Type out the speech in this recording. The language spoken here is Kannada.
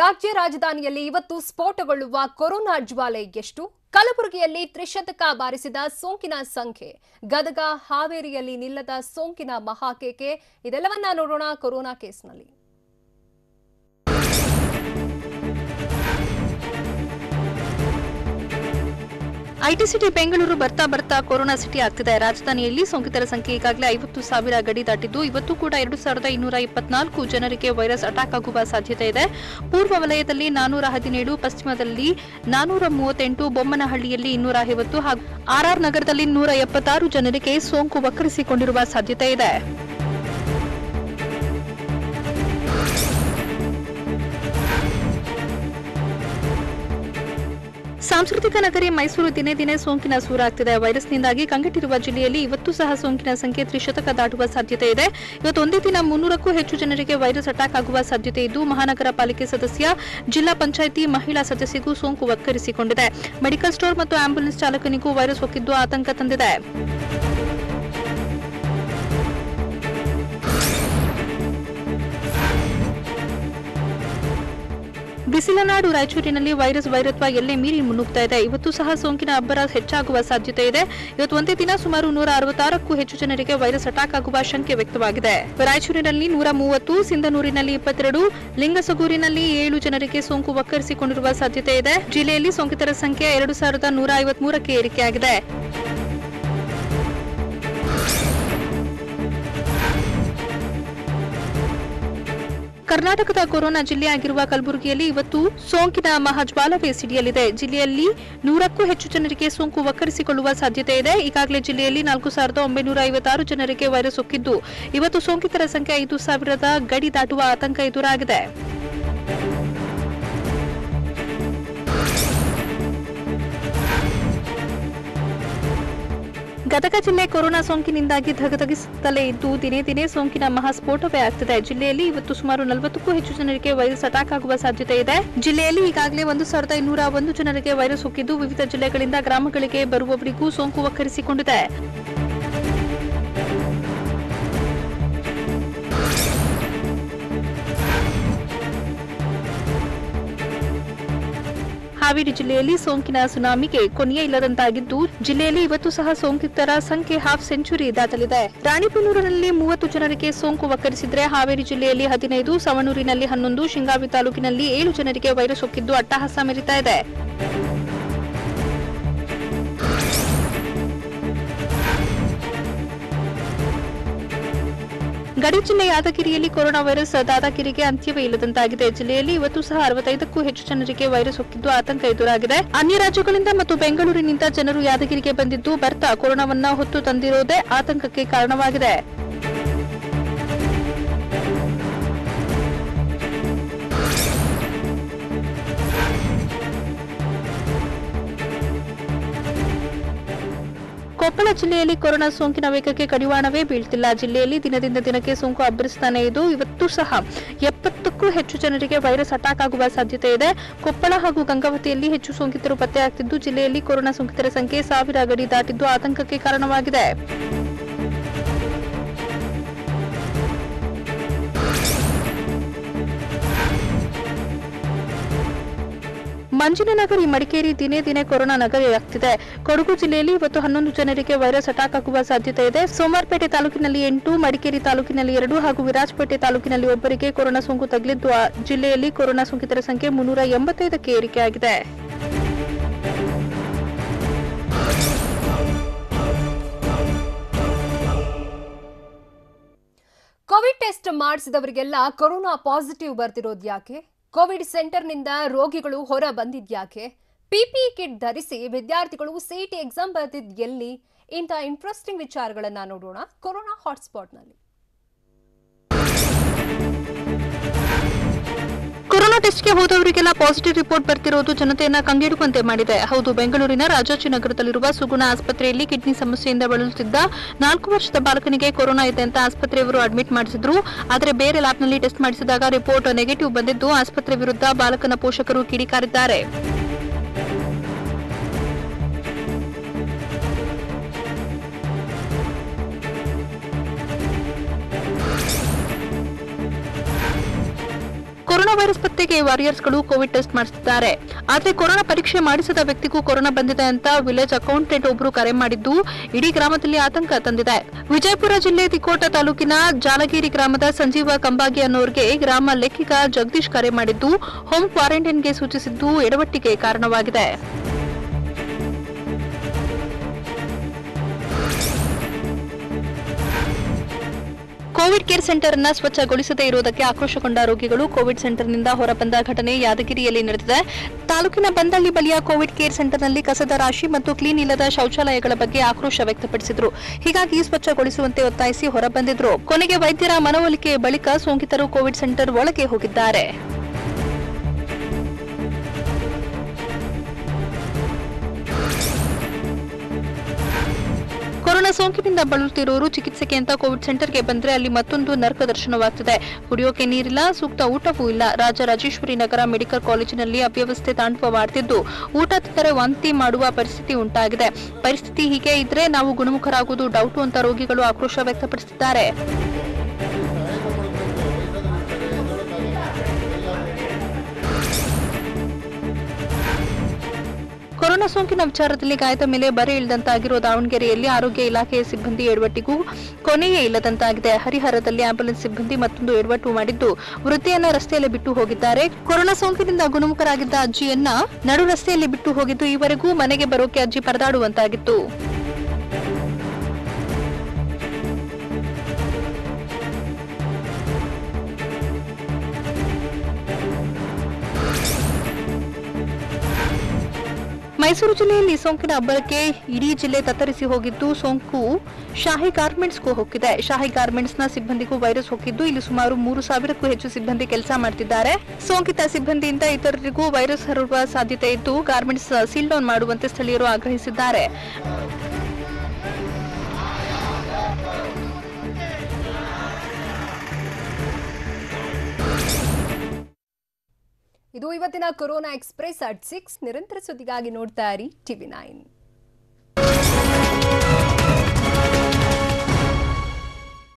ರಾಜ್ಯ ರಾಜಧಾನಿಯಲ್ಲಿ ಇವತ್ತು ಸ್ಫೋಟಗೊಳ್ಳುವ ಕೊರೋನಾ ಜ್ವಾಲೆ ಎಷ್ಟು ಕಲಬುರಗಿಯಲ್ಲಿ ತ್ರಿಶತಕ ಬಾರಿಸಿದ ಸೋಂಕಿನ ಸಂಖ್ಯೆ ಗದಗ ಹಾವೇರಿಯಲ್ಲಿ ನಿಲ್ಲದ ಸೋಂಕಿನ ಮಹಾಕೇಕೆ ಇದೆಲ್ಲವನ್ನ ನೋಡೋಣ ಕೊರೋನಾ ಕೇಸ್ನಲ್ಲಿ ಐಟಿ ಸಿಟಿ ಬೆಂಗಳೂರು ಬರ್ತಾ ಬರ್ತಾ ಕೊರೋನಾ ಸಿಟಿ ಆಗ್ತಿದೆ ರಾಜಧಾನಿಯಲ್ಲಿ ಸೋಂಕಿತರ ಸಂಖ್ಯೆ ಈಗಾಗಲೇ ಐವತ್ತು ಸಾವಿರ ಗಡಿ ದಾಟಿದ್ದು ಇವತ್ತು ಕೂಡ ಎರಡು ಸಾವಿರದ ಇನ್ನೂರ ಇಪ್ಪತ್ನಾಲ್ಕು ಜನರಿಗೆ ವೈರಸ್ ಅಟ್ಯಾಕ್ ಆಗುವ ಸಾಧ್ಯತೆ ಇದೆ ಪೂರ್ವ ವಲಯದಲ್ಲಿ ನಾನೂರ ಹದಿನೇಳು ಪಶ್ಚಿಮದಲ್ಲಿ ನಾನೂರ ಮೂವತ್ತೆಂಟು ಬೊಮ್ಮನಹಳ್ಳಿಯಲ್ಲಿ ಇನ್ನೂರ ಐವತ್ತು ಹಾಗೂ ಆರ್ಆರ್ ನಗರದಲ್ಲಿ ನೂರ ಎಪ್ಪತ್ತಾರು ಜನರಿಗೆ ಸೋಂಕು ವಕ್ಕರಿಸಿಕೊಂಡಿರುವ ಸಾಧ್ಯತೆ ಇದೆ ಸಾಂಸ್ಕೃತಿಕ ನಗರಿ ಮೈಸೂರು ದಿನೇ ದಿನೇ ಸೋಂಕಿನ ಸೂರಾಗ್ತಿದೆ ವೈರಸ್ನಿಂದಾಗಿ ಕಂಗೆಟ್ಟಿರುವ ಜಿಲ್ಲೆಯಲ್ಲಿ ಇವತ್ತು ಸಹ ಸೋಂಕಿನ ಸಂಖ್ಯೆ ತ್ರಿಶತಕ ದಾಟುವ ಸಾಧ್ಯತೆ ಇದೆ ಇವತ್ತು ಒಂದೇ ದಿನ ಮುನ್ನೂರಕ್ಕೂ ಹೆಚ್ಚು ಜನರಿಗೆ ವೈರಸ್ ಅಟ್ಯಾಕ್ ಆಗುವ ಸಾಧ್ಯತೆ ಇದ್ದು ಮಹಾನಗರ ಪಾಲಿಕೆ ಸದಸ್ಯ ಜಿಲ್ಲಾ ಪಂಚಾಯಿತಿ ಮಹಿಳಾ ಸದಸ್ಯಗೂ ಸೋಂಕು ವಕ್ಕರಿಸಿಕೊಂಡಿದೆ ಮೆಡಿಕಲ್ ಸ್ಟೋರ್ ಮತ್ತು ಆಂಬ್ಯುಲೆನ್ಸ್ ಚಾಲಕನಿಗೂ ವೈರಸ್ ಹೊಕ್ಕಿದ್ದು ಆತಂಕ ತಂದಿದೆ ಬಿಸಿಲನಾಡು ರಾಯಚೂರಿನಲ್ಲಿ ವೈರಸ್ ವೈರತ್ವ ಎಲ್ಲೇ ಮೀರಿ ಮುನ್ನುಗ್ತಾ ಇದೆ ಇವತ್ತು ಸಹ ಸೋಂಕಿನ ಅಬ್ಬರ ಹೆಚ್ಚಾಗುವ ಸಾಧ್ಯತೆ ಇದೆ ಇವತ್ತು ಒಂದೇ ದಿನ ಸುಮಾರು ನೂರ ಅರವತ್ತಾರಕ್ಕೂ ಹೆಚ್ಚು ಜನರಿಗೆ ವೈರಸ್ ಅಟ್ಯಾಕ್ ಆಗುವ ಶಂಕೆ ವ್ಯಕ್ತವಾಗಿದೆ ರಾಯಚೂರಿನಲ್ಲಿ ನೂರ ಮೂವತ್ತು ಸಿಂಧನೂರಿನಲ್ಲಿ ಇಪ್ಪತ್ತೆರಡು ಲಿಂಗಸಗೂರಿನಲ್ಲಿ ಏಳು ಜನರಿಗೆ ಸೋಂಕು ವಕ್ಕರಿಸಿಕೊಂಡಿರುವ ಸಾಧ್ಯತೆ ಇದೆ ಜಿಲ್ಲೆಯಲ್ಲಿ ಸೋಂಕಿತರ ಸಂಖ್ಯೆ ಎರಡು ಸಾವಿರದ ನೂರ ಐವತ್ಮೂರಕ್ಕೆ ಏರಿಕೆಯಾಗಿದೆ ಕರ್ನಾಟಕದ ಕೊರೋನಾ ಜಿಲ್ಲೆಯಾಗಿರುವ ಕಲಬುರಗಿಯಲ್ಲಿ ಇವತ್ತು ಸೋಂಕಿನ ಮಹಾಜ್ವಾಲವೇ ಸಿಡಿಯಲಿದೆ ಜಿಲ್ಲೆಯಲ್ಲಿ ನೂರಕ್ಕೂ ಹೆಚ್ಚು ಜನರಿಗೆ ಸೋಂಕು ವಕ್ಕರಿಸಿಕೊಳ್ಳುವ ಸಾಧ್ಯತೆ ಇದೆ ಈಗಾಗಲೇ ಜಿಲ್ಲೆಯಲ್ಲಿ ನಾಲ್ಕು ಸಾವಿರದ ಒಂಬೈನೂರ ಐವತ್ತಾರು ಜನರಿಗೆ ವೈರಸ್ ಹೊಕ್ಕಿದ್ದು ಇವತ್ತು ಸೋಂಕಿತರ ಸಂಖ್ಯೆ ಐದು ಸಾವಿರದ ಗಡಿ ದಾಟುವ ಆತಂಕ ಎದುರಾಗಿದೆ ಗದಗ ಜಿಲ್ಲೆ ಕೊರೋನಾ ಸೋಂಕಿನಿಂದಾಗಿ ಧಗಧಗಿಸುತ್ತಲೇ ಇದ್ದು ದಿನೇ ದಿನೇ ಸೋಂಕಿನ ಮಹಾಸ್ಫೋಟವೇ ಆಗ್ತಿದೆ ಜಿಲ್ಲೆಯಲ್ಲಿ ಇವತ್ತು ಸುಮಾರು ನಲವತ್ತಕ್ಕೂ ಹೆಚ್ಚು ಜನರಿಗೆ ವೈರಸ್ ಅಟ್ಯಾಕ್ ಆಗುವ ಸಾಧ್ಯತೆ ಇದೆ ಜಿಲ್ಲೆಯಲ್ಲಿ ಈಗಾಗಲೇ ಒಂದು ಸಾವಿರದ ಇನ್ನೂರ ಒಂದು ಜನರಿಗೆ ವೈರಸ್ ಹೊಕ್ಕಿದ್ದು ವಿವಿಧ ಜಿಲ್ಲೆಗಳಿಂದ ಗ್ರಾಮಗಳಿಗೆ ಬರುವವರಿಗೂ ಸೋಂಕು ವಕ್ಕರಿಸಿಕೊಂಡಿದೆ ಹಾವೇರಿ ಜಿಲ್ಲೆಯಲ್ಲಿ ಸೋಂಕಿನ ಸುನಾಮಿಗೆ ಕೊನೆಯೇ ಇಲ್ಲದಂತಾಗಿದ್ದು ಜಿಲ್ಲೆಯಲ್ಲಿ ಇವತ್ತು ಸಹ ಸೋಂಕಿತರ ಸಂಖ್ಯೆ ಹಾಫ್ ಸೆಂಚುರಿ ದಾಟಲಿದೆ ರಾಣಿಬೆನ್ನೂರಿನಲ್ಲಿ ಮೂವತ್ತು ಜನರಿಗೆ ಸೋಂಕು ವಕ್ಕರಿಸಿದ್ರೆ ಹಾವೇರಿ ಜಿಲ್ಲೆಯಲ್ಲಿ ಹದಿನೈದು ಸವಣೂರಿನಲ್ಲಿ ಹನ್ನೊಂದು ಶಿಂಗಾವಿ ತಾಲೂಕಿನಲ್ಲಿ ಏಳು ಜನರಿಗೆ ವೈರಸ್ ಹೊಕ್ಕಿದ್ದು ಅಟ್ಟಹಾಸ ಮೆರಿತಾ ಇದೆ ಗಡಿ ಜಿಲ್ಲೆ ಯಾದಗಿರಿಯಲ್ಲಿ ಕೊರೋನಾ ವೈರಸ್ ದಾದಾಗಿರಿಗೆ ಅಂತ್ಯವೇ ಇಲ್ಲದಂತಾಗಿದೆ ಜಿಲ್ಲೆಯಲ್ಲಿ ಇವತ್ತು ಸಹ ಅರವತ್ತೈದಕ್ಕೂ ಹೆಚ್ಚು ಜನರಿಗೆ ವೈರಸ್ ಹೊಕ್ಕಿದ್ದು ಆತಂಕ ಎದುರಾಗಿದೆ ಅನ್ಯ ರಾಜ್ಯಗಳಿಂದ ಮತ್ತು ಬೆಂಗಳೂರಿನಿಂದ ಜನರು ಯಾದಗಿರಿಗೆ ಬಂದಿದ್ದು ಬರ್ತಾ ಕೊರೋನಾವನ್ನ ಹೊತ್ತು ತಂದಿರೋದೇ ಆತಂಕಕ್ಕೆ ಕಾರಣವಾಗಿದೆ ಕೊಪ್ಪಳ ಜಿಲ್ಲೆಯಲ್ಲಿ ಕೊರೋನಾ ಸೋಂಕಿನ ವೇಗಕ್ಕೆ ಕಡಿವಾಣವೇ ಬೀಳ್ತಿಲ್ಲ ಜಿಲ್ಲೆಯಲ್ಲಿ ದಿನದಿಂದ ದಿನಕ್ಕೆ ಸೋಂಕು ಅಬ್ಬರಿಸ್ತಾನೆ ಇದು ಇವತ್ತು ಸಹ ಎಪ್ಪತ್ತಕ್ಕೂ ಹೆಚ್ಚು ಜನರಿಗೆ ವೈರಸ್ ಅಟ್ಯಾಕ್ ಆಗುವ ಸಾಧ್ಯತೆ ಇದೆ ಕೊಪ್ಪಳ ಹಾಗೂ ಗಂಗಾವತಿಯಲ್ಲಿ ಹೆಚ್ಚು ಸೋಂಕಿತರು ಪತ್ತೆಯಾಗ್ತಿದ್ದು ಜಿಲ್ಲೆಯಲ್ಲಿ ಕೊರೋನಾ ಸೋಂಕಿತರ ಸಂಖ್ಯೆ ಸಾವಿರ ಗಡಿ ದಾಟಿದ್ದು ಆತಂಕಕ್ಕೆ ಕಾರಣವಾಗಿದೆ ಮಂಜಿನನಗರಿ ಮಡಿಕೇರಿ ದಿನೇ ದಿನೇ ಕೊರೋನಾ ನಗರಿಯಾಗ್ತಿದೆ ಕೊಡಗು ಜಿಲ್ಲೆಯಲ್ಲಿ ಇವತ್ತು ಹನ್ನೊಂದು ಜನರಿಗೆ ವೈರಸ್ ಅಟ್ಯಾಕ್ ಆಗುವ ಸಾಧ್ಯತೆ ಇದೆ ಸೋಮವಾರಪೇಟೆ ತಾಲೂಕಿನಲ್ಲಿ ಎಂಟು ಮಡಿಕೇರಿ ತಾಲೂಕಿನಲ್ಲಿ ಎರಡು ಹಾಗೂ ವಿರಾಜಪೇಟೆ ತಾಲೂಕಿನಲ್ಲಿ ಒಬ್ಬರಿಗೆ ಕೊರೋನಾ ಸೋಂಕು ತಗುಲಿದ್ದು ಆ ಜಿಲ್ಲೆಯಲ್ಲಿ ಕೊರೋನಾ ಸೋಂಕಿತರ ಸಂಖ್ಯೆ ಮುನ್ನೂರ ಎಂಬತ್ತೈದಕ್ಕೆ ಏರಿಕೆಯಾಗಿದೆ ಕೋವಿಡ್ ಟೆಸ್ಟ್ ಮಾಡಿಸಿದವರಿಗೆಲ್ಲ ಕೊರೋನಾ ಪಾಸಿಟಿವ್ ಬರ್ತಿರೋದು ಯಾಕೆ ಕೋವಿಡ್ ಸೆಂಟರ್ನಿಂದ ರೋಗಿಗಳು ಹೊರ ಬಂದಿದ್ಯಾಕೆ ಪಿಪಿ ಕಿಟ್ ಧರಿಸಿ ವಿದ್ಯಾರ್ಥಿಗಳು ಸಿಇಟಿ ಎಕ್ಸಾಮ್ ಬರೆದಿದ್ ಎಲ್ಲಿ ಇಂಥ ಇಂಟ್ರೆಸ್ಟಿಂಗ್ ವಿಚಾರಗಳನ್ನ ನೋಡೋಣ ಕೊರೋನಾ ಹಾಟ್ಸ್ಪಾಟ್ನಲ್ಲಿ ಕೊರೋನಾ ಟೆಸ್ಟ್ಗೆ ಹೋದವರಿಗೆಲ್ಲ ಪಾಸಿಟಿವ್ ರಿಪೋರ್ಟ್ ಬರ್ತಿರೋದು ಜನತೆಯನ್ನ ಕಂಗೆಡುವಂತೆ ಮಾಡಿದೆ ಹೌದು ಬೆಂಗಳೂರಿನ ರಾಜಾಜಿನಗರದಲ್ಲಿರುವ ಸುಗುಣ ಆಸ್ಪತ್ರೆಯಲ್ಲಿ ಕಿಡ್ನಿ ಸಮಸ್ಯೆಯಿಂದ ಬಳಲುತ್ತಿದ್ದ ನಾಲ್ಕು ವರ್ಷದ ಬಾಲಕನಿಗೆ ಕೊರೋನಾ ಇದೆ ಅಂತ ಆಸ್ಪತ್ರೆಯವರು ಅಡ್ಮಿಟ್ ಮಾಡಿಸಿದ್ರು ಆದರೆ ಬೇರೆ ಲ್ಯಾಬ್ನಲ್ಲಿ ಟೆಸ್ಟ್ ಮಾಡಿಸಿದಾಗ ರಿಪೋರ್ಟ್ ನೆಗೆಟಿವ್ ಬಂದಿದ್ದು ಆಸ್ಪತ್ರೆ ವಿರುದ್ಧ ಬಾಲಕನ ಪೋಷಕರು ಕಿಡಿಕಾರಿದ್ದಾರೆ ಕೊರೋನಾ ವೈರಸ್ ಪತ್ತೆಗೆ ವಾರಿಯರ್ಸ್ಗಳು ಕೋವಿಡ್ ಟೆಸ್ಟ್ ಮಾಡಿಸಿದ್ದಾರೆ ಆದ್ರೆ ಕೊರೋನಾ ಪರೀಕ್ಷೆ ಮಾಡಿಸದ ವ್ಯಕ್ತಿಗೂ ಕೊರೋನಾ ಬಂದಿದೆ ಅಂತ ವಿಲೇಜ್ ಅಕೌಂಟೆಂಟ್ ಒಬ್ಬರು ಕರೆ ಮಾಡಿದ್ದು ಇಡೀ ಗ್ರಾಮದಲ್ಲಿ ಆತಂಕ ತಂದಿದೆ ವಿಜಯಪುರ ಜಿಲ್ಲೆ ತಿಕೋಟ ತಾಲೂಕಿನ ಜಾಲಗಿರಿ ಗ್ರಾಮದ ಸಂಜೀವ ಕಂಬಾಗಿ ಅನ್ನೋರ್ಗೆ ಗ್ರಾಮ ಲೆಕ್ಕಿಗ ಜಗದೀಶ್ ಕರೆ ಮಾಡಿದ್ದು ಹೋಮ್ ಕ್ವಾರಂಟೈನ್ಗೆ ಸೂಚಿಸಿದ್ದು ಎಡವಟ್ಟಿಗೆ ಕಾರಣವಾಗಿದೆ ಕೋವಿಡ್ ಕೇರ್ ಸೆಂಟರ್ ಅನ್ನ ಸ್ವಚ್ಛಗೊಳಿಸದೇ ಇರುವುದಕ್ಕೆ ಆಕ್ರೋಶಗೊಂಡ ರೋಗಿಗಳು ಕೋವಿಡ್ ಸೆಂಟರ್ನಿಂದ ಹೊರಬಂದ ಘಟನೆ ಯಾದಗಿರಿಯಲ್ಲಿ ನಡೆದಿದೆ ತಾಲೂಕಿನ ಬಂದಳ್ಳಿ ಬಳಿಯ ಕೋವಿಡ್ ಕೇರ್ ಸೆಂಟರ್ನಲ್ಲಿ ಕಸದ ರಾಶಿ ಮತ್ತು ಕ್ಲೀನ್ ಇಲ್ಲದ ಶೌಚಾಲಯಗಳ ಬಗ್ಗೆ ಆಕ್ರೋಶ ವ್ಯಕ್ತಪಡಿಸಿದ್ರು ಹೀಗಾಗಿ ಸ್ವಚ್ಛಗೊಳಿಸುವಂತೆ ಒತ್ತಾಯಿಸಿ ಹೊರಬಂದಿದ್ರು ಕೊನೆಗೆ ವೈದ್ಯರ ಮನವೊಲಿಕೆ ಬಳಿಕ ಸೋಂಕಿತರು ಕೋವಿಡ್ ಸೆಂಟರ್ ಒಳಗೆ ಹೋಗಿದ್ದಾರೆ ಕೊರೋನಾ ಸೋಂಕಿನಿಂದ ಬಳಲುತ್ತಿರುವವರು ಚಿಕಿತ್ಸೆಗೆ ಅಂತ ಕೋವಿಡ್ ಸೆಂಟರ್ಗೆ ಬಂದ್ರೆ ಅಲ್ಲಿ ಮತ್ತೊಂದು ನರ್ಕ ದರ್ಶನವಾಗ್ತಿದೆ ಕುಡಿಯೋಕೆ ನೀರಿಲ್ಲ ಸೂಕ್ತ ಊಟವೂ ಇಲ್ಲ ರಾಜರಾಜೇಶ್ವರಿ ನಗರ ಮೆಡಿಕಲ್ ಕಾಲೇಜಿನಲ್ಲಿ ಅವ್ಯವಸ್ಥೆ ತಾಂಡವವಾಡ್ತಿದ್ದು ಊಟ ತಿಂದರೆ ವಾಂತಿ ಮಾಡುವ ಪರಿಸ್ಥಿತಿ ಉಂಟಾಗಿದೆ ಪರಿಸ್ಥಿತಿ ಹೀಗೆ ಇದ್ರೆ ನಾವು ಗುಣಮುಖರಾಗುವುದು ಡೌಟು ಅಂತ ರೋಗಿಗಳು ಆಕ್ರೋಶ ವ್ಯಕ್ತಪಡಿಸಿದ್ದಾರೆ ಕೊರೋನಾ ಸೋಂಕಿನ ವಿಚಾರದಲ್ಲಿ ಗಾಯದ ಮೇಲೆ ಬರೆ ಇಳಿದಂತಾಗಿರೋ ದಾವಣಗೆರೆಯಲ್ಲಿ ಆರೋಗ್ಯ ಇಲಾಖೆಯ ಸಿಬ್ಬಂದಿ ಎಡವಟ್ಟಿಗೂ ಕೊನೆಯೇ ಇಲ್ಲದಂತಾಗಿದೆ ಹರಿಹರದಲ್ಲಿ ಆಂಬ್ಯುಲೆನ್ಸ್ ಸಿಬ್ಬಂದಿ ಮತ್ತೊಂದು ಎಡವಟ್ಟು ಮಾಡಿದ್ದು ವೃದ್ಧೆಯನ್ನ ರಸ್ತೆಯಲ್ಲಿ ಬಿಟ್ಟು ಹೋಗಿದ್ದಾರೆ ಕೊರೋನಾ ಸೋಂಕಿನಿಂದ ಗುಣಮುಖರಾಗಿದ್ದ ಅಜ್ಜಿಯನ್ನ ನಡು ರಸ್ತೆಯಲ್ಲಿ ಬಿಟ್ಟು ಹೋಗಿದ್ದು ಈವರೆಗೂ ಮನೆಗೆ ಬರೋಕೆ ಅಜ್ಜಿ ಪರದಾಡುವಂತಾಗಿತ್ತು ಮೈಸೂರು ಜಿಲ್ಲೆಯಲ್ಲಿ ಸೋಂಕಿನ ಅಬ್ಬರಕ್ಕೆ ಇಡೀ ಜಿಲ್ಲೆ ತತ್ತರಿಸಿ ಹೋಗಿದ್ದು ಸೋಂಕು ಶಾಹಿ ಗಾರ್ಮೆಂಟ್ಸ್ಗೂ ಹೋಗಿದೆ ಶಾಹಿ ಗಾರ್ಮೆಂಟ್ಸ್ನ ಸಿಬ್ಬಂದಿಗೂ ವೈರಸ್ ಹೋಗಿದ್ದು ಇಲ್ಲಿ ಸುಮಾರು ಮೂರು ಸಾವಿರಕ್ಕೂ ಹೆಚ್ಚು ಸಿಬ್ಬಂದಿ ಕೆಲಸ ಮಾಡ್ತಿದ್ದಾರೆ ಸೋಂಕಿತ ಸಿಬ್ಬಂದಿಯಿಂದ ಇತರರಿಗೂ ವೈರಸ್ ಹರಡುವ ಸಾಧ್ಯತೆ ಇದ್ದು ಗಾರ್ಮೆಂಟ್ಸ್ ಸೀಲ್ ಡೌನ್ ಮಾಡುವಂತೆ ಸ್ಥಳೀಯರು ಆಗ್ರಹಿಸಿದ್ದಾರೆ ಇದು ಇವತ್ತಿನ ಕೊರೋನಾ ಎಕ್ಸ್ಪ್ರೆಸ್ ಅಟ್ ಸಿಕ್ಸ್ ನಿರಂತರ ಸುದ್ದಿಗಾಗಿ ನೋಡ್ತಾ ಇರಿ ಟಿವಿ ನೈನ್